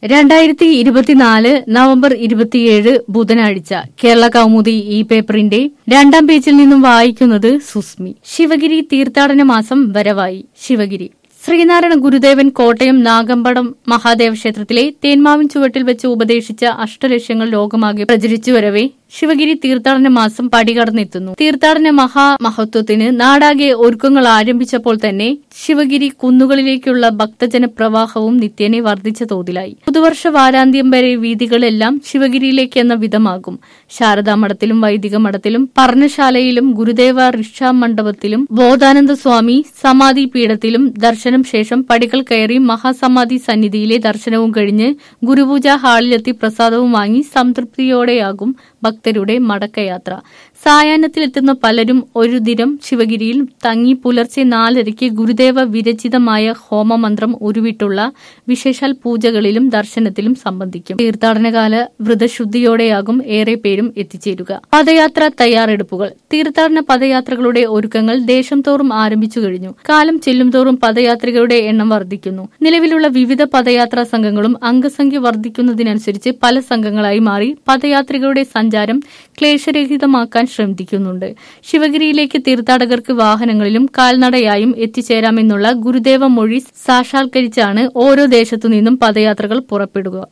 രണ്ടായിരത്തി ഇരുപത്തിനാല് നവംബർ ഇരുപത്തിയേഴ് ബുധനാഴ്ച കേരള കൗമുദി ഈ പേപ്പറിന്റെ രണ്ടാം പേജിൽ നിന്നും വായിക്കുന്നത് സുസ്മി ശിവഗിരി തീർത്ഥാടന മാസം വരവായി ശിവഗിരി ശ്രീനാരായണ ഗുരുദേവൻ കോട്ടയം നാഗമ്പടം മഹാദേവ ക്ഷേത്രത്തിലെ തേന്മാവിൻ ചുവട്ടിൽ വെച്ച് ഉപദേശിച്ച അഷ്ടലക്ഷ്യങ്ങൾ ലോകമാകെ പ്രചരിച്ചു വരവേ ശിവഗിരി തീർത്ഥാടന മാസം പടികടന്നെത്തുന്നു തീർത്ഥാടന മഹാമഹത്വത്തിന് നാടാകെ ഒരുക്കങ്ങൾ ആരംഭിച്ചപ്പോൾ തന്നെ ശിവഗിരി കുന്നുകളിലേക്കുള്ള ഭക്തജന പ്രവാഹവും നിത്യേനെ വർദ്ധിച്ച തോതിലായി പുതുവർഷ വാരാന്ത്യം വരെ വീതികളെല്ലാം ശിവഗിരിയിലേക്ക് എന്ന വിധമാകും ശാരദാ മഠത്തിലും വൈദിക മഠത്തിലും പർണശാലയിലും ഗുരുദേവ റിക്ഷാ മണ്ഡപത്തിലും ബോധാനന്ദ സ്വാമി സമാധി പീഠത്തിലും ദർശനം ശേഷം പടികൾ കയറി മഹാസമാധി സന്നിധിയിലെ ദർശനവും കഴിഞ്ഞ് ഗുരുപൂജ ഹാളിലെത്തി പ്രസാദവും വാങ്ങി സംതൃപ്തിയോടെയാകും ഭക്തരുടെ മടക്കയാത്ര സായാഹ്നത്തിലെത്തുന്ന പലരും ഒരു ദിനം ശിവഗിരിയിൽ തങ്ങി പുലർച്ചെ നാലരയ്ക്ക് ഗുരുദേവ വിരചിതമായ ഹോമമന്ത്രം ഉരുവിട്ടുള്ള വിശേഷാൽ പൂജകളിലും ദർശനത്തിലും സംബന്ധിക്കും തീർത്ഥാടനകാല വ്രതശുദ്ധിയോടെയാകും ഏറെ പേരും എത്തിച്ചേരുക പദയാത്ര തയ്യാറെടുപ്പുകൾ തീർത്ഥാടന പദയാത്രകളുടെ ഒരുക്കങ്ങൾ ദേശം തോറും ആരംഭിച്ചു കഴിഞ്ഞു കാലം ചെല്ലുംതോറും പദയാത്രികരുടെ എണ്ണം വർദ്ധിക്കുന്നു നിലവിലുള്ള വിവിധ പദയാത്രാ സംഘങ്ങളും അംഗസംഖ്യ വർദ്ധിക്കുന്നതിനനുസരിച്ച് പല സംഘങ്ങളായി മാറി പദയാത്രികരുടെ സഞ്ചാരം ക്ലേശരഹിതമാക്കാൻ ശ്രമിക്കുന്നുണ്ട് ശിവഗിരിയിലേക്ക് തീർത്ഥാടകർക്ക് വാഹനങ്ങളിലും കാൽനടയായും എത്തിച്ചേരാമെന്നുള്ള ഗുരുദേവ മൊഴി സാക്ഷാത്കരിച്ചാണ് ഓരോ ദേശത്തുനിന്നും പദയാത്രകൾ പുറപ്പെടുക